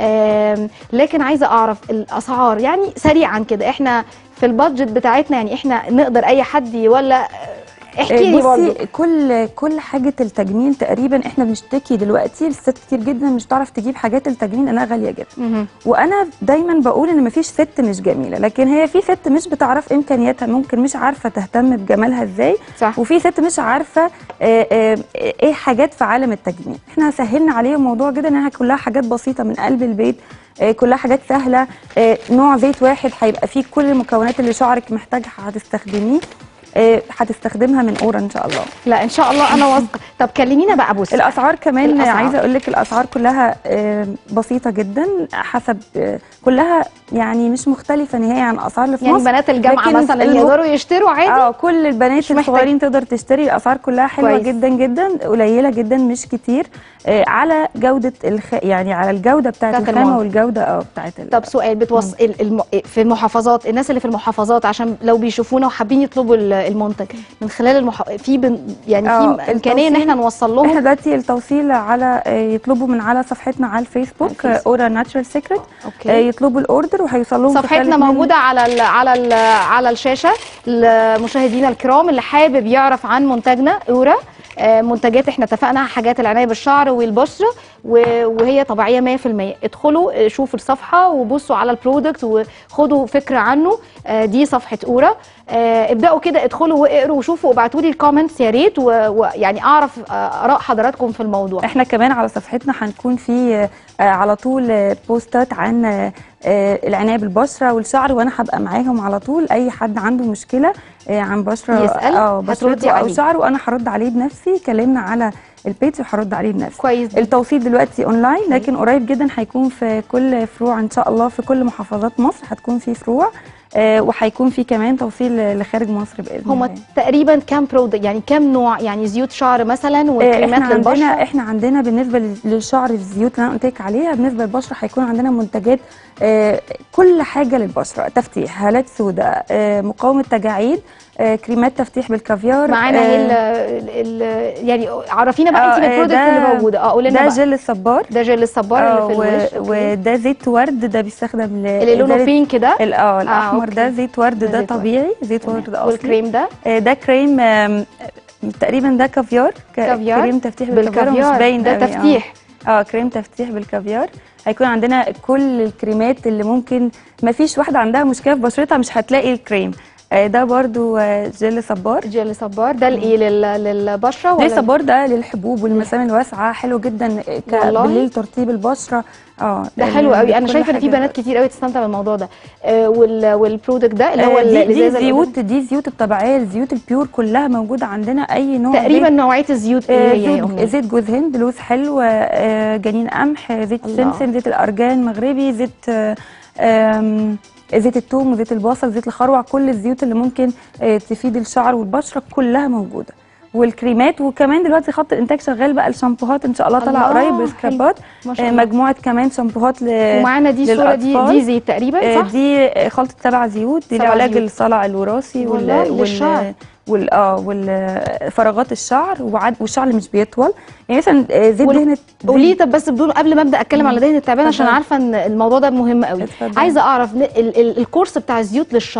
آم، لكن عايزه اعرف الاسعار يعني سريعا كده احنا في البادجت بتاعتنا يعني احنا نقدر اي حد ولا احكي لي برضه بصي كل كل حاجه التجميل تقريبا احنا بنشتكي دلوقتي الست كتير جدا مش تعرف تجيب حاجات التجميل لانها غاليه جدا مهم. وانا دايما بقول ان مفيش ست مش جميله لكن هي في ست مش بتعرف امكانياتها ممكن مش عارفه تهتم بجمالها ازاي صح وفي ست مش عارفه آه، آه، ايه حاجات في عالم التجميل احنا سهلنا عليهم الموضوع جدا انها كلها حاجات بسيطه من قلب البيت آه، كلها حاجات سهله آه، نوع زيت واحد هيبقى فيه كل المكونات اللي شعرك محتاجها هتستخدميه آه، هتستخدمها من اورا ان شاء الله لا ان شاء الله انا واثقه طب كلمينا بقى بصي الاسعار كمان الأسعار. عايزه اقول لك الاسعار كلها آه، بسيطه جدا حسب آه، كلها يعني مش مختلفه نهائي عن الاسعار اللي في يعني مصر بنات الجامعه لكن مثلا الم- يقدروا يشتروا عادي اه كل البنات مش محتاج- الصغيرين تقدر تشتري الاسعار كلها حلوه كويس. جدا جدا قليله جدا مش كتير آه على جوده الخ... يعني على الجوده بتاعت بتاعت الخامه المنتج. والجوده اه بتاعت ال... طب سؤال بتوص... ال- الم... في المحافظات الناس اللي في المحافظات عشان لو بيشوفونا وحابين يطلبوا ال- المنتج من خلال المح... في بن... يعني آه، في امكانيه ان التوصيل- احنا نوصل احنا لهم دلوقتي التوصيل على آه، يطلبوا من على صفحتنا على الفيسبوك على الفيسبوك. اورا ناتشرال سيكريت اوكي يطلبوا الاوردر وهيوصل لهم في صفحتنا خلال اتنين- موجوده على ال... على ال... على الشاشه لمشاهدينا الكرام اللي حابب يعرف عن منتجنا اورا آه، منتجات احنا اتفقنا حاجات العنايه بالشعر والبشره و- وهي طبيعيه 100% ادخلوا آه، شوفوا الصفحه وبصوا على البرودكت وخدوا فكره عنه آه، دي صفحه اورا آه، ابداوا كده ادخلوا واقروا وشوفوا وابعتوا لي الكومنتس يا ريت و- ويعني اعرف آه، اراء حضراتكم في الموضوع احنا كمان على صفحتنا هنكون في آه، على طول آه، بوستات عن آه، آه، العنايه بالبشره والشعر وانا هبقى معاهم على طول اي حد عنده مشكله آه، عن بشره يسأل، اه هتردي بشرته او عليه. شعره وانا هرد عليه بنفسي كلمنا على البيج وهرد عليه بنفسي كويس جدا. التوصيل دلوقتي اونلاين لكن قريب جدا هيكون في كل فروع ان شاء الله في كل محافظات مصر هتكون في فروع آه، وهيكون في كمان توصيل لخارج مصر باذن هما الله تقريبا كام برودكت يعني كام نوع يعني زيوت شعر مثلا آه، وكريمات احنا للبشره عندنا احنا عندنا بالنسبه لل- للشعر الزيوت اللي انا قلت لك عليها بالنسبه للبشره هيكون عندنا منتجات آه، كل حاجه للبشره تفتيح هالات سوداء آه، مقاومه تجاعيد آه، كريمات تفتيح بالكافيار معانا آه، ايه ال ال يعني عرفينا بقى آه، انت آه، بالبرودكت ده- اللي موجوده اه قولي لنا ده بقى جل الصبار ده جل الصبار آه، اللي في الوش و- أوكي. وده زيت ورد ده بيستخدم ل اللي لونه إزالة بينك ده ال- اه الاحمر أوكي. ده زيت ورد ده ده زيت ورد. طبيعي زيت ورد تمام. اصلي والكريم ده آه، ده كريم آم، تقريبا ده كافيار ك- كافيار كريم تفتيح بالكافيار ومش بالكافيار باين ده قوي، آه. تفتيح اه كريم تفتيح بالكافيار هيكون عندنا كل الكريمات اللي ممكن ما فيش واحده عندها مشكله في بشرتها مش هتلاقي الكريم آه ده برضو آه جل صبار جل صبار ده لايه لل- للبشره جل ولا صبار ده للحبوب والمسام الواسعه حلو جدا ك- والله؟ بالليل ترطيب البشره اه ده حلو قوي انا كل شايفه ان في حاجة. بنات كتير قوي تستمتع بالموضوع ده آه وال والبرودكت ده اللي هو آه، دي, دي الازازه اللي قدامك. زيوت دي زيوت الطبيعيه الزيوت البيور كلها موجوده عندنا اي نوع تقريبا زيت. نوعيه الزيوت آه، ايه هي يا زيت, أمنية؟ زيت جوز هند لوز حلو آه، جنين قمح زيت الله. سمسم زيت الارجان مغربي زيت آه، آم، زيت الثوم وزيت البصل زيت الخروع كل الزيوت اللي ممكن آه، تفيد الشعر والبشره كلها موجوده والكريمات وكمان دلوقتي خط الانتاج شغال بقى الشامبوهات ان شاء الله طالعه الله، قريب حلو. بسكرابات ما شاء آه، الله مجموعه كمان شامبوهات ل ومعانا دي الصوره دي للأطفال. دي زيت تقريبا آه، صح دي آه، خلطه سبع زيوت دي سبع لعلاج زيوت. الصلع الوراثي والله، للشعر. وال اه والفراغات الشعر وعد والشعر اللي مش بيطول يعني مثلا آه، زيت وال- دهنه قولي طب بس بدون قبل ما ابدا اتكلم على دهن التعبان عشان اتفضلي. عارفه ان الموضوع ده مهم قوي اتفضلي. عايزه اعرف ن- ال ال الكورس بتاع الزيوت للشعر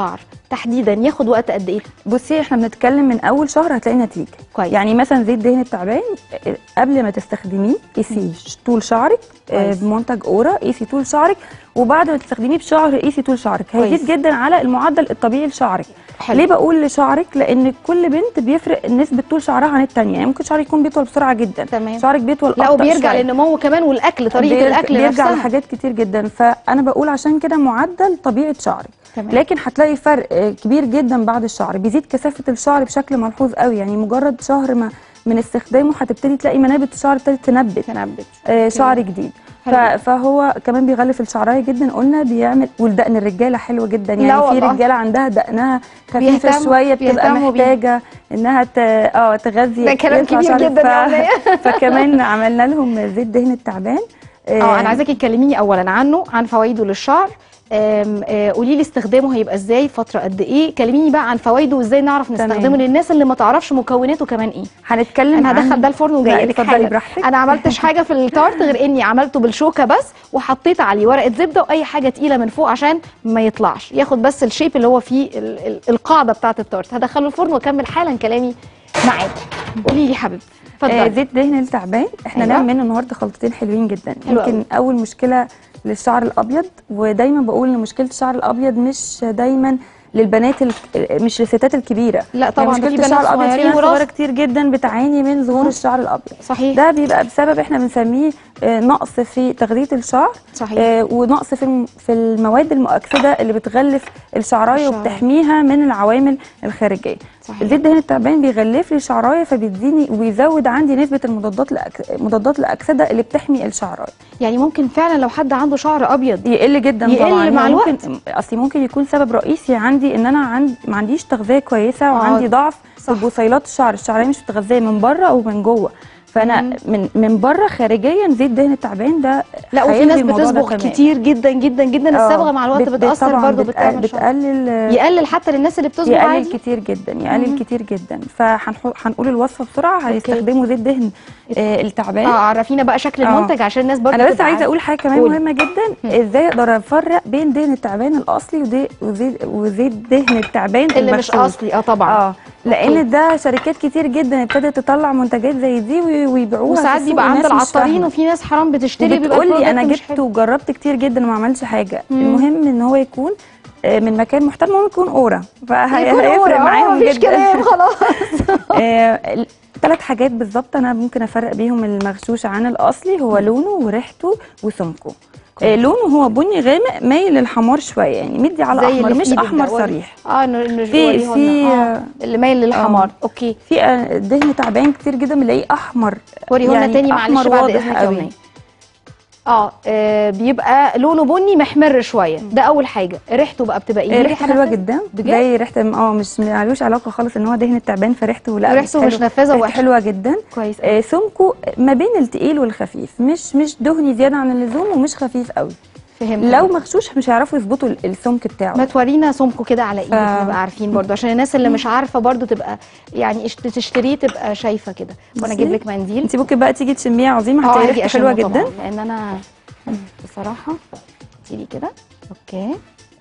تحديدا ياخد وقت قد ايه بصي احنا بنتكلم من اول شهر هتلاقي نتيجه كويس. يعني مثلا زيت دهن التعبان آه، قبل ما تستخدميه قيسي طول شعرك آه، كويس. بمنتج اورا قيسي طول شعرك وبعد ما تستخدميه بشهر قيسي طول شعرك كويس. هيزيد جدا على المعدل الطبيعي لشعرك حلو. ليه بقول لشعرك لان كل بنت بيفرق نسبه طول شعرها عن التانية يعني ممكن شعرك يكون بيطول بسرعه جدا تمام. شعرك بيطول لا أبطأ وبيرجع شوية. للنمو كمان والاكل طريقه بيرجع- الاكل بيرجع نفسها لحاجات كتير جدا فانا بقول عشان كده معدل طبيعه شعرك تمام. لكن هتلاقي فرق آه، كبير جدا بعد الشعر بيزيد كثافه الشعر بشكل ملحوظ قوي يعني مجرد شهر ما من استخدامه هتبتدي تلاقي منابت الشعر ابتدت تنبت تنبت آه، شعر جديد ف- حلو. فهو كمان بيغلف الشعرايه جدا قلنا بيعمل والدقن الرجاله حلوه جدا لا يعني في والله. رجاله عندها دقنها خفيفه بيهتموا- شويه بتبقى بيهتموا بيه. محتاجه انها ت... اه تغذي ده كلام يطلع كبير شعرك. جدا يا أمنية. فكمان عملنا لهم زيت دهن التعبان اه انا عايزاكي تكلميني اولا عنه عن فوائده للشعر آم، آه، قولي لي استخدامه هيبقى ازاي فتره قد ايه كلميني بقى عن فوائده وازاي نعرف تمام. نستخدمه للناس اللي ما تعرفش مكوناته كمان ايه هنتكلم انا عن- هدخل ده الفرن وجايه لا، لك اتفضلي حالا براحتك انا عملتش حاجه في التارت غير اني عملته بالشوكه بس وحطيت عليه ورقه زبده واي حاجه تقيله من فوق عشان ما يطلعش ياخد بس الشيب اللي هو فيه ال- ال- القاعده بتاعه التارت هدخله الفرن واكمل حالا كلامي معاك قولي لي حبيبتي آه اتفضلي زيت دهن التعبان احنا أيوة. نعمل منه النهارده خلطتين حلوين جدا حلو يمكن اول مشكله للشعر الابيض ودايما بقول ان مشكله الشعر الابيض مش دايما للبنات ال... مش للستات الكبيره لا طبعا يعني ده مشكله في الشعر بنات الابيض في صغيرين ناس وراس صغيره كتير جدا بتعاني من ظهور آه. الشعر الابيض صحيح ده بيبقى بسبب احنا بنسميه آه، نقص في تغذيه الشعر صحيح آه، ونقص في الم- في المواد المؤكسده اللي بتغلف الشعرايه الشعراية. وبتحميها من العوامل الخارجيه صحيح زيت دهن التعبان بيغلف لي الشعرايه فبيديني ويزود عندي نسبه المضادات الأك... مضادات الاكسده اللي بتحمي الشعرايه يعني ممكن فعلا لو حد عنده شعر ابيض يقل جدا يقل طبعا مع هو الوقت. ممكن اصلي ممكن يكون سبب رئيسي عندي ان انا عند ما عنديش تغذيه كويسه آه، وعندي ضعف صح. في بصيلات الشعر الشعرايه مش متغذيه من بره او من جوه فانا مم. من من بره خارجيا زيت دهن التعبان ده لا وفي هيلغي ناس الموضوع ده بتصبغ تمام. كتير جدا جدا جدا آه، الصبغه مع الوقت بت- بت- بتاثر طبعاً برضه بتقل- بتعمل شعر بتقلل آه، يقلل حتى للناس اللي بتصبغ يقلل عادي كتير جدا يقلل مم. كتير جدا فهنقول الوصفه بسرعه هيستخدموا زيت دهن آه التعبان اه عرفينا بقى شكل آه. المنتج عشان الناس برضه انا بس تبقى عايزه عارفة. اقول حاجه كمان قولي. مهمه جدا ازاي اقدر افرق بين دهن التعبان الاصلي ودي- وزيت وزيت دهن التعبان اللي مش المغسول. اصلي اه طبعا اه لان ده شركات كتير جدا ابتدت تطلع منتجات زي دي وي- ويبيعوها في وساعات السوق بيبقى عند والناس مش العطارين فاهمة. وفي ناس حرام بتشتري بيبقى بتقول لي انا البرودكت مش جبت حلو. وجربت كتير جدا وما عملش حاجه مم. المهم ان هو يكون آه، من مكان محترم ممكن يكون اورا يكون فهيفرق أورا، آه، معاهم مفيش جدا كلام خلاص ثلاث حاجات بالظبط انا ممكن افرق بيهم المغشوش عن الاصلي هو لونه وريحته وسمكه آه، لونه هو بني غامق مايل للحمار شويه يعني مدي على زي احمر اللي في مش إيدك احمر ده، وري. صريح اه انه إنه في- وريهولنا. في- آه. اللي مايل للحمار اوكي في آه، دهن تعبان كتير جدا بنلاقيه احمر وريهولنا يعني تاني معلش أحمر بعد واضح اذنك يا قوي. أمنية. اه آه، بيبقى لونه بني محمر شويه ده اول حاجه ريحته بقى بتبقى ايه آه، ريحته حلوه نفاذة؟ جدا بجد؟ زي ريحه اه مش مالوش علاقه خالص ان هو دهن التعبان فريحته لا ريحته مش حلو. نفاذه ريحته وحشه حلوه جدا كويس آه، سمكه ما بين التقيل والخفيف مش مش دهني زياده عن اللزوم ومش خفيف قوي فهمت لو مغشوش مش هيعرفوا يظبطوا ال- السمك بتاعه ما تورينا سمكه كده على ايدك ف- نبقى عارفين برضو عشان الناس اللي مش عارفه برضو تبقى يعني اشت- تشتريه تبقى شايفه كده وانا اجيب بصي. لك منديل انت ممكن بقى تيجي تشميه عظيمه اه هتلاقي هاجي ريحته حلوه أشمه جدا طبعاً، لان انا بصراحه تيجي كده اوكي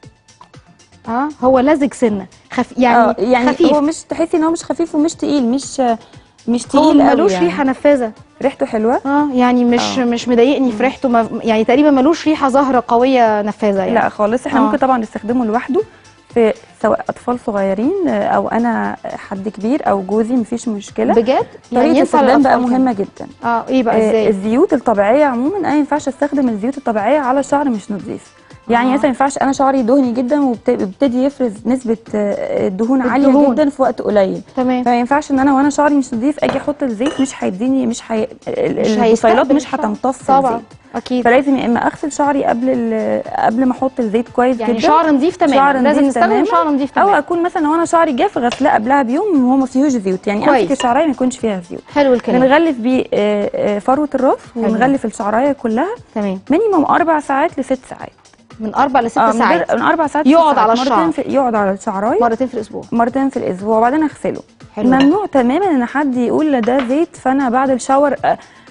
اه هو لزج سنه خف يعني, آه، يعني خفيف هو مش تحسي ان هو مش خفيف ومش تقيل مش مش هو تقيل قوي ملوش يعني. ريحه نفاذه ريحته حلوه اه يعني مش آه. مش مضايقني في ريحته ما يعني تقريبا ملوش ريحه زهره قويه نفاذه يعني لا خالص احنا آه. ممكن طبعا نستخدمه لوحده في سواء اطفال صغيرين آه، او انا حد كبير او جوزي مفيش مشكله بجد طريقه ينفع الاستخدام بقى للأطفال مهمه جدا كمان؟ اه ايه بقى آه، ازاي الزيوت الطبيعيه عموما انا ما ينفعش استخدم الزيوت الطبيعيه على شعر مش نظيف يعني آه. مثلا ما ينفعش انا شعري دهني جدا وبت- وبيبتدي يفرز نسبه آه، دهون عاليه الدهون. جدا في وقت قليل تمام فما ينفعش ان انا وانا شعري مش نظيف اجي احط الزيت مش هيديني مش هي... ال- مش البصيلات هيستقبل مش الشعر. هتمتص طبعا الزيت اكيد فلازم يا اما اغسل شعري قبل ال- قبل ما احط الزيت كويس يعني جدا شعر نظيف تمام شعر لازم نظيف نستخدم تماماً. شعر نظيف او تمام اكون مثلا لو انا شعري جاف غسلاه قبلها بيوم وهو ما فيهوش زيوت يعني كويس. امسك الشعرايه ما يكونش فيها زيوت حلو الكلام بنغلف بيه آه، آه، فروه الراس ونغلف الشعرايه كلها تمام مينيموم اربع ساعات لست ساعات من اربع لست آه، من ساعات غير- من اربع ساعات يقعد لست على ساعات. الشعر. مرتين في يقعد على الشعرايه مرتين في الاسبوع مرتين في الاسبوع وبعدين اغسله حلو. ممنوع تماما ان حد يقول لا ده زيت فانا بعد الشاور أ-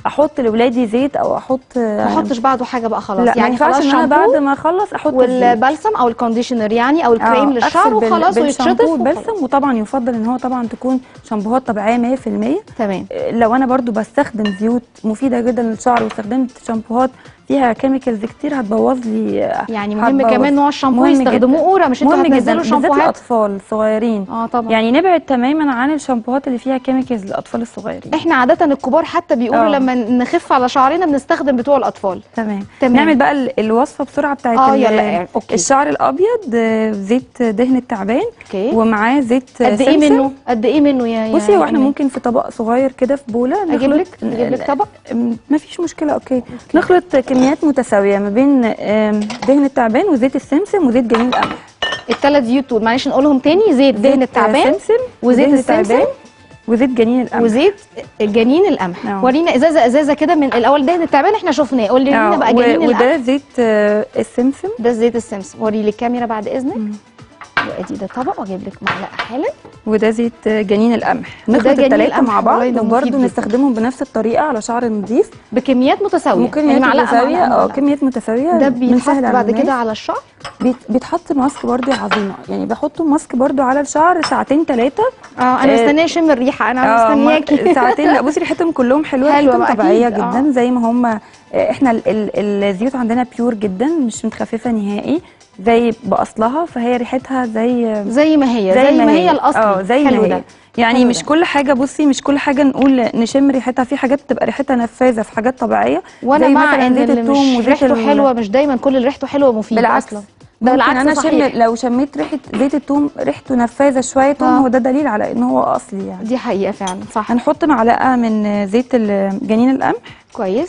احط لاولادي زيت او احط ما احطش بعده حاجه بقى خلاص لا ما يعني ينفعش خلاص ان انا شامبو بعد ما اخلص احط الزيت. والبلسم او الكونديشنر يعني او الكريم آه، للشعر أغسل بال- وخلاص بالشامبو ويتشطف وخلاص. والبلسم وطبعا يفضل ان هو طبعا تكون شامبوهات طبيعيه 100% تمام لو انا برضو بستخدم زيوت مفيده جدا للشعر واستخدمت شامبوهات فيها كيميكالز كتير هتبوظ لي يعني مهم هتبوظ. كمان نوع الشامبو مهم يستخدموه جداً. اورا مش انتوا مهم جدا هتنزلوا بالذات شامبوهات الاطفال الصغيرين اه طبعا يعني نبعد تماما عن الشامبوهات اللي فيها كيميكالز للاطفال الصغيرين احنا عاده الكبار حتى بيقولوا آه. لما نخف على شعرنا بنستخدم بتوع الاطفال تمام تمام. نعمل بقى ال- الوصفه بسرعه بتاعت اه ال- يلا يعني اوكي الشعر الابيض آه، زيت دهن التعبان اوكي ومعاه زيت قد ايه سمسم. منه قد ايه منه يا يا بصي هو احنا إيمان؟ ممكن في طبق صغير كده في بوله اجيب نخلط- لك اجيب لك طبق ما فيش مشكله أوكي. نخلط كميات متساويه ما بين آم، دهن التعبان وزيت السمسم وزيت جنين القمح الثلاث زيوت دول معلش نقولهم تاني زيت دهن زيت التعبان سمسم وزيت دهن السمسم التعبان وزيت جنين القمح وزيت جنين القمح آه. ورينا ازازه ازازه كده من الاول دهن التعبان احنا شفناه قولي لنا آه، بقى و- جنين القمح وده زيت آه، السمسم ده زيت السمسم وري لي الكاميرا بعد اذنك مم. وادي ده طبق واجيب لك معلقه حالا وده زيت آه، جنين القمح وده نخلط جنين الثلاثه القمح، مع بعض والله ده مفيد وبرده جدا. نستخدمهم بنفس الطريقه على شعر نظيف بكميات متساويه ممكن يعني يعني معلقه متساويه معلقة، اه معلقة. كميات متساويه ده بنسهل بيتحط على بعد الناس. كده على الشعر بيت- بيتحط ماسك برده عظيمه يعني بحطه ماسك برده على الشعر ساعتين ثلاثه اه انا آه، مستنيه اشم الريحه انا آه، ما- مستنياكي ساعتين لا بصي ريحتهم كلهم حلوه حلوة ريحتهم بقى، طبيعيه أكيد، جدا آه. زي ما هم آه، احنا ال- ال- الزيوت عندنا بيور جدا مش متخففه نهائي زي باصلها فهي ريحتها زي زي ما هي زي, ما هي الاصل اه زي حلو ما ده هي يعني حلو مش ده. كل حاجه بصي مش كل حاجه نقول نشم ريحتها في حاجات بتبقى ريحتها نفاذه في حاجات طبيعيه وانا زي مع مثلا ان زيت اللي الثوم مش وزيت ريحته ال- حلوه مش دايما كل اللي ريحته حلوه مفيد بالعكس اصلا ده بالعكس انا صحيح. شم لو شميت ريحه زيت الثوم ريحته نفاذه شويه توم آه. هو ده دليل على ان هو اصلي يعني دي حقيقه فعلا صح هنحط معلقه من زيت ال- جنين القمح كويس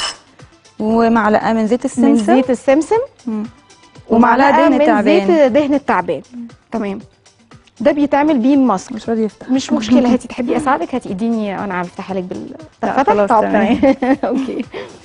ومعلقه من زيت السمسم من زيت السمسم مم. ومعلقه دهن من التعبان زيت دهن التعبان تمام ده بيتعمل بيه ماسك مش راضي يفتح مش مشكله هاتي تحبي اساعدك هاتي اديني انا افتحها لك بال لا، فتح؟ خلاص، طب تمام. تمام اوكي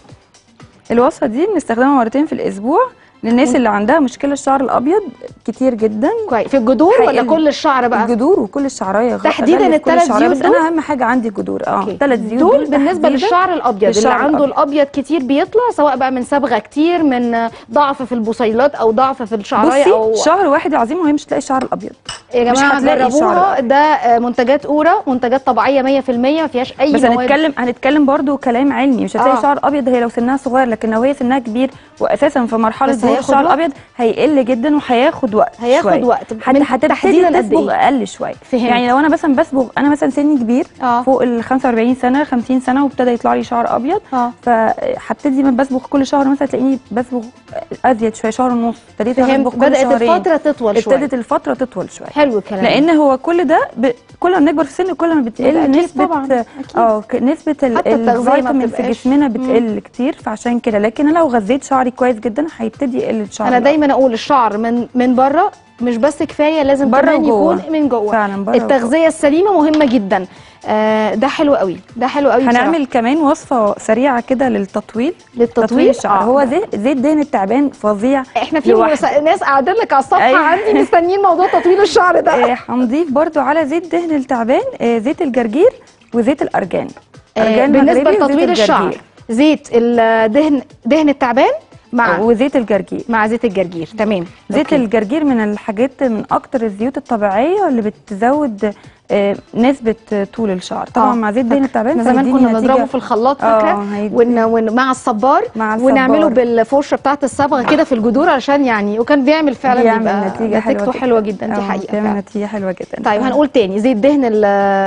الوصفه دي بنستخدمها مرتين في الاسبوع للناس اللي عندها مشكله الشعر الابيض كتير جدا كويس في الجذور ولا حقيقي. كل الشعر بقى الجذور وكل الشعرايه غ- تحديداً غالي في كل التلات الشعراية، زيوت بس دول؟ انا اهم حاجه عندي الجذور اه أوكي. ثلاث زيوت دول بالنسبه تحديداً للشعر الابيض اللي للشعر عنده الأبيض. الابيض كتير بيطلع سواء بقى من صبغه كتير من ضعف في البصيلات او ضعف في الشعرايه او بصي شهر واحد يا عظيم وهي مش تلاقي الشعر الابيض يا مش جماعه هتلاقي جربوها شعر. ده آه، منتجات اورا منتجات طبيعيه 100% ما فيهاش اي بس مواد هنتكلم هنتكلم برضو كلام علمي مش هتلاقي آه. شعر ابيض هي لو سنها صغير لكن لو هي سنها كبير واساسا في مرحله بس ظهور هياخد الشعر وقت. الابيض هيقل جدا وهياخد وقت هياخد شوية. وقت. حتى من هتبتدي تحديداً قد تصبغ إيه؟ اقل شويه فهمت. يعني لو انا مثلا بصبغ انا مثلا سني كبير اه فوق ال 45 سنه 50 سنه وابتدى يطلع لي شعر ابيض اه فهبتدي من بصبغ كل شهر مثلا تلاقيني بصبغ ازيد شويه شهر ونص ابتديت فهمت اصبغ كل بدات شهرين الفتره تطول شويه ابتدت الفتره تطول شويه حلو الكلام لان هو كل ده ب... كل ما بنكبر في السن كل ما ده بتقل أكيد نسبه طبعاً، أكيد. اه ك- نسبه ال- حتى التغذية ما الفيتامين في بتبقاش- جسمنا مم. بتقل كتير فعشان كده لكن انا لو غذيت شعري كويس جدا هيبتدي يقل الشعر انا ده. دايما اقول الشعر من من بره مش بس كفايه لازم بره كمان وجوه. يكون من جوه فعلا بره وجوه. التغذيه السليمه مهمه جدا آه ده حلو قوي ده حلو قوي بصراحة. هنعمل كمان وصفه سريعه كده للتطويل للتطويل الشعر آه. هو زيت زيت دهن التعبان فظيع احنا في لوحده. مس- ناس قاعدين لك على الصفحه أيوة. عندي مستنيين موضوع تطويل الشعر ده آه، هنضيف برضو على زيت دهن التعبان آه، زيت الجرجير وزيت الارجان آه أرجان بالنسبه مغربي وزيت لتطويل الشعر الجرجير. زيت الدهن دهن التعبان مع وزيت الجرجير مع زيت الجرجير تمام زيت أوكي. الجرجير من الحاجات من اكتر الزيوت الطبيعيه اللي بتزود آه، نسبه آه، طول الشعر طبعا آه، مع زيت دهن التعبان احنا زمان فهيديني كنا نتيجة بنضربه في الخلاط آه، فاكره هيدي- ون... ون... مع الصبار مع الصبار. ونعمله بالفرشه بتاعه الصبغه كده في الجذور علشان يعني وكان بيعمل فعلا بيعمل بيبقى نتيجه حلوه نتيجته حلوه جدا دي آه، حقيقه بيعمل فعلا. نتيجه حلوه جدا طيب آه. هنقول تاني زيت دهن ال-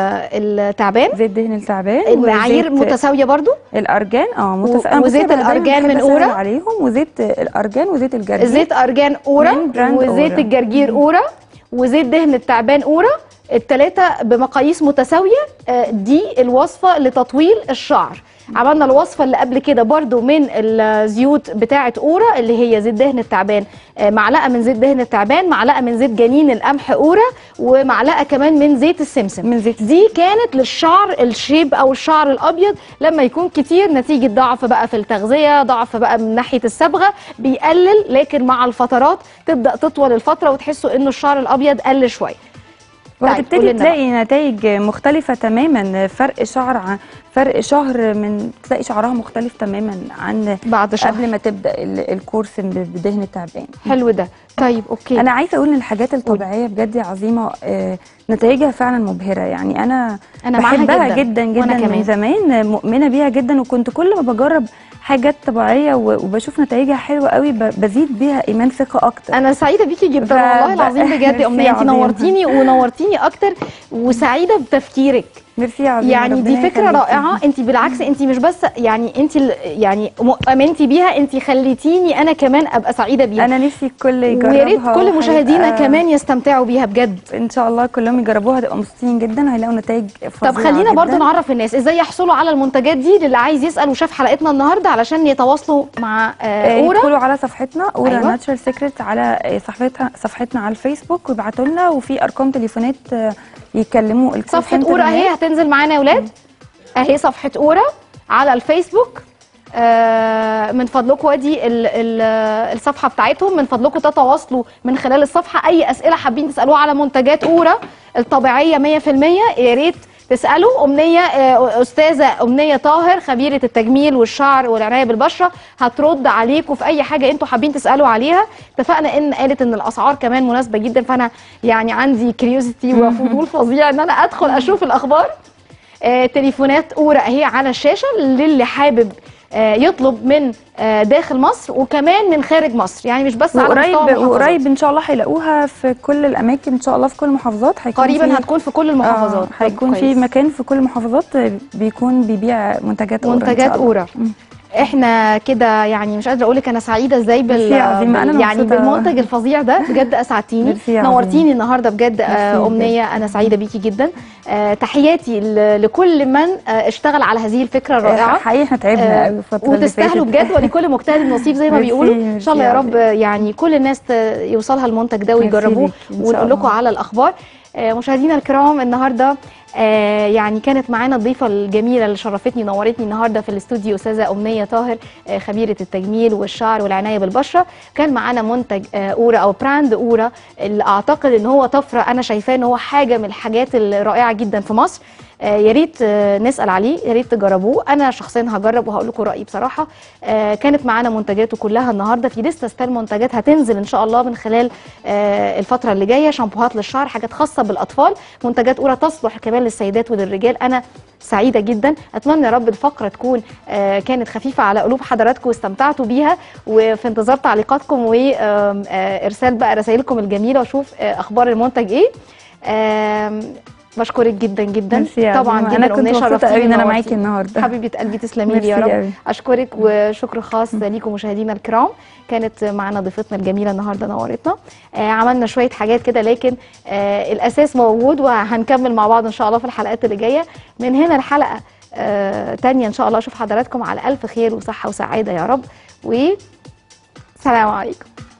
التعبان زيت دهن التعبان المعايير وزيت متساويه برضو الارجان اه متس... أنا وزيت بصي أنا دايماً الأرجان بحب من أسهل أورا؟ عليهم وزيت الارجان وزيت الجرجير زيت ارجان اورا من براند وزيت أورا. الجرجير اورا وزيت دهن التعبان اورا التلاتة بمقاييس متساوية آه، دي الوصفة لتطويل الشعر عملنا الوصفة اللي قبل كده برضو من الزيوت بتاعة أورا اللي هي زيت دهن التعبان آه، معلقة من زيت دهن التعبان معلقة من زيت جنين القمح أورا ومعلقة كمان من زيت السمسم من زيت دي كانت للشعر الشيب او الشعر الابيض لما يكون كتير نتيجه ضعف بقى في التغذيه ضعف بقى من ناحيه الصبغه بيقلل لكن مع الفترات تبدا تطول الفتره وتحسوا انه الشعر الابيض قل شويه طيب، وهتبتدي قولي لنا تلاقي نتائج مختلفة تماما فرق شعر عن فرق شهر من تلاقي شعرها مختلف تماما عن بعد شهر قبل ما تبدا ال- الكورس ب- بدهن التعبان حلو ده طيب اوكي انا عايزه اقول ان الحاجات الطبيعيه بجد يا عظيمه آه، نتائجها فعلا مبهره يعني انا انا معاها بحبها جدا, جدا وأنا جدا كمان. من زمان مؤمنه بيها جدا وكنت كل ما بجرب حاجات طبيعيه و- وبشوف نتائجها حلوه قوي ب- بزيد بيها ايمان ثقه اكتر انا سعيده بيكي جدا ف- والله العظيم بجد ميرسي يا امنيه انت عظيم. نورتيني ونورتيني اكتر وسعيده بتفكيرك ميرسي يا عظيمه يعني دي ربنا فكره يخليكي. رائعه انت بالعكس انت مش بس يعني انت ال- يعني امنتي بيها انت خليتيني انا كمان ابقى سعيده بيها انا نفسي الكل يجربها ويا ريت كل وهيبقى- مشاهدينا كمان يستمتعوا بيها بجد ان شاء الله كلهم يجربوها هتبقى مبسوطين جدا هيلاقوا نتائج فظيعه طب خلينا جداً. برضو نعرف الناس ازاي يحصلوا على المنتجات دي للي عايز يسال وشاف حلقتنا النهارده علشان يتواصلوا مع آه، آه، اورا يدخلوا على صفحتنا اورا أيوة. أيوة. ناتشرال سيكريت على آه، صفحتها صفحتنا على الفيسبوك ويبعتوا لنا وفي ارقام تليفونات آه، يكلموا الكول صفحه سنتر اورا هناك. اهي هتنزل معانا يا اولاد اهي صفحه اورا على الفيسبوك آه، من فضلكم ادي ال- ال- الصفحه بتاعتهم من فضلكم تتواصلوا من خلال الصفحه اي اسئله حابين تسالوها على منتجات اورا الطبيعيه 100% يا ريت تسالوا امنيه آه، استاذه امنيه طاهر خبيره التجميل والشعر والعنايه بالبشره هترد عليكم في اي حاجه انتوا حابين تسالوا عليها اتفقنا ان قالت ان الاسعار كمان مناسبه جدا فانا يعني عندي كريوزيتي وفضول فظيع ان انا ادخل اشوف الاخبار آه، تليفونات اورا اهي على الشاشه للي حابب آه، يطلب من آه، داخل مصر وكمان من خارج مصر يعني مش بس على مستوى وقريب محافظات. وقريب ان شاء الله هيلاقوها في كل الاماكن ان شاء الله في كل المحافظات هيكون قريبا في- هتكون في كل المحافظات آه، هيكون طب في كويس. مكان في كل المحافظات آه، بيكون بيبيع منتجات اورا إن منتجات شاء الله. اورا احنا كده يعني مش قادره اقول لك انا سعيده ازاي بال, ميرسي يا عظيمة، أنا بال يعني مبسوطة. بالمنتج الفظيع ده بجد اسعدتيني ميرسي يا عظيمة. نورتيني النهارده بجد آه، ميرسي امنيه انا سعيده بيكي جدا آه، تحياتي ل- لكل من آه، اشتغل على هذه الفكره الرائعه آه، حقيقي احنا تعبنا آه، قوي الفتره اللي وتستاهلوا فاتت. بجد ولكل مجتهد نصيب زي ما ميرسي، بيقولوا ان ميرسي شاء الله يا يا رب يعني كل الناس ت- يوصلها المنتج ده ميرسي ويجربوه ليك، إن شاء ونقول لكم الله. على الاخبار آه، مشاهدينا الكرام النهارده آه، يعني كانت معانا الضيفه الجميله اللي شرفتني نورتني النهارده في الاستوديو استاذه امنيه طاهر آه، خبيره التجميل والشعر والعنايه بالبشره كان معانا منتج آه، اورا او براند اورا اللي اعتقد ان هو طفره انا شايفاه ان هو حاجه من الحاجات الرائعه جدا في مصر آه، يا ريت آه، نسال عليه يا ريت تجربوه انا شخصيا هجرب وهقول لكم رايي بصراحه آه، كانت معانا منتجاته كلها النهارده في لسه ستايل منتجات هتنزل ان شاء الله من خلال آه، الفتره اللي جايه شامبوهات للشعر حاجات خاصه بالاطفال منتجات اولى تصلح كمان للسيدات وللرجال انا سعيده جدا اتمنى يا رب الفقره تكون آه، كانت خفيفه على قلوب حضراتكم واستمتعتوا بيها وفي انتظار تعليقاتكم وارسال بقى رسائلكم الجميله واشوف آه، اخبار المنتج ايه آم، بشكرك جدا جدا ميرسي يا طبعا عظيمة. جدا انا كنت أمنية مبسوطه شرفتيني قوي ان انا ونورتيني. معاكي النهارده حبيبه قلبي تسلمي لي يا ميرسي رب قوي. اشكرك وشكر خاص ليكم مشاهدينا الكرام كانت معنا ضيفتنا الجميله النهارده نورتنا آه عملنا شويه حاجات كده لكن آه الاساس موجود وهنكمل مع بعض ان شاء الله في الحلقات اللي جايه من هنا الحلقه آه تانية ان شاء الله اشوف حضراتكم على الف خير وصحه وسعاده يا رب و سلام عليكم